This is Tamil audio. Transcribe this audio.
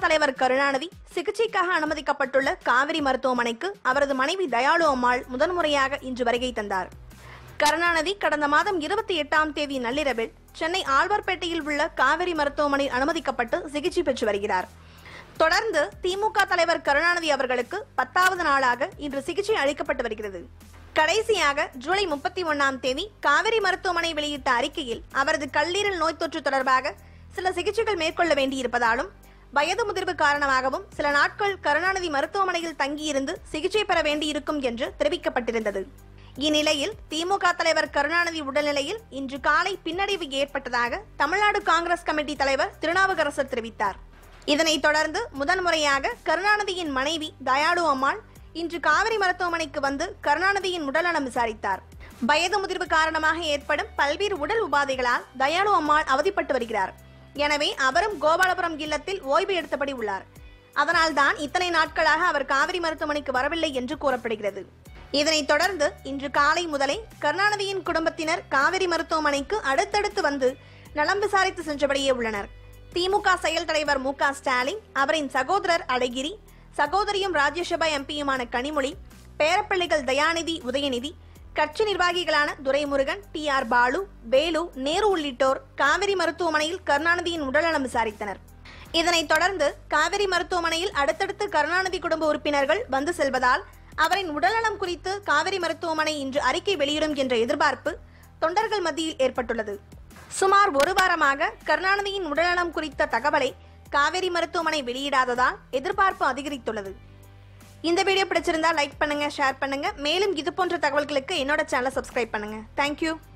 தலைவர் கருணாநிதி சிகிச்சைக்காக அனுமதிக்கப்பட்டுள்ள காவிரி மருத்துவமனைக்கு அவரது மனைவி தயாளு அம்மாள் முதன்முறையாக இன்று வருகை தந்தார் கருணாநிதி கடந்த மாதம் இருபத்தி எட்டாம் தேதி நள்ளிரவில் சென்னை ஆழ்வார்பேட்டையில் உள்ள காவிரி மருத்துவமனையில் அனுமதிக்கப்பட்டு சிகிச்சை பெற்று வருகிறார் தொடர்ந்து திமுக தலைவர் கருணாநிதி அவர்களுக்கு பத்தாவது நாளாக இன்று சிகிச்சை அளிக்கப்பட்டு வருகிறது கடைசியாக ஜூலை முப்பத்தி ஒன்னாம் தேதி காவிரி மருத்துவமனை வெளியிட்ட அறிக்கையில் அவரது கல்லீரல் நோய் தொற்று தொடர்பாக சில சிகிச்சைகள் மேற்கொள்ள வேண்டியிருப்பதாலும் வயது முதிர்வு காரணமாகவும் சில நாட்கள் கருணாநிதி மருத்துவமனையில் தங்கியிருந்து சிகிச்சை பெற வேண்டியிருக்கும் என்று தெரிவிக்கப்பட்டிருந்தது இந்நிலையில் திமுக தலைவர் கருணாநிதி உடல்நிலையில் இன்று காலை பின்னடைவு ஏற்பட்டதாக தமிழ்நாடு காங்கிரஸ் கமிட்டி தலைவர் திருநாவுக்கரசர் தெரிவித்தார் இதனைத் தொடர்ந்து முதன்முறையாக கருணாநிதியின் மனைவி தயாளு அம்மாள் இன்று காவிரி மருத்துவமனைக்கு வந்து கருணாநிதியின் உடல்நலம் விசாரித்தார் வயது முதிர்வு காரணமாக ஏற்படும் பல்வேறு உடல் உபாதைகளால் தயாளு அம்மாள் அவதிப்பட்டு வருகிறார் எனவே அவரும் கோபாலபுரம் இல்லத்தில் ஓய்வு எடுத்தபடி உள்ளார் அதனால்தான் இத்தனை நாட்களாக அவர் காவிரி மருத்துவமனைக்கு வரவில்லை என்று கூறப்படுகிறது இதனைத் தொடர்ந்து இன்று காலை முதலே கருணாநிதியின் குடும்பத்தினர் காவிரி மருத்துவமனைக்கு அடுத்தடுத்து வந்து நலம் விசாரித்து சென்றபடியே உள்ளனர் திமுக செயல் தலைவர் மு க ஸ்டாலின் அவரின் சகோதரர் அழகிரி சகோதரியும் ராஜ்யசபா எம்பியுமான கனிமொழி பேரப்பிள்ளைகள் தயாநிதி உதயநிதி கட்சி நிர்வாகிகளான துரைமுருகன் டி ஆர் பாலு வேலு நேரு உள்ளிட்டோர் காவிரி மருத்துவமனையில் கருணாநிதியின் உடல்நலம் விசாரித்தனர் இதனைத் தொடர்ந்து காவிரி மருத்துவமனையில் அடுத்தடுத்து கருணாநிதி குடும்ப உறுப்பினர்கள் வந்து செல்வதால் அவரின் உடல்நலம் குறித்து காவிரி மருத்துவமனை இன்று அறிக்கை வெளியிடும் என்ற எதிர்பார்ப்பு தொண்டர்கள் மத்தியில் ஏற்பட்டுள்ளது சுமார் ஒரு வாரமாக கருணாநிதியின் உடல்நலம் குறித்த தகவலை காவேரி மருத்துவமனை வெளியிடாததால் எதிர்பார்ப்பு அதிகரித்துள்ளது இந்த வீடியோ பிடிச்சிருந்தா லைக் பண்ணுங்க ஷேர் பண்ணுங்க மேலும் இது போன்ற தகவல்களுக்கு என்னோட சேனலை சப்ஸ்கிரைப் பண்ணுங்க தேங்க்யூ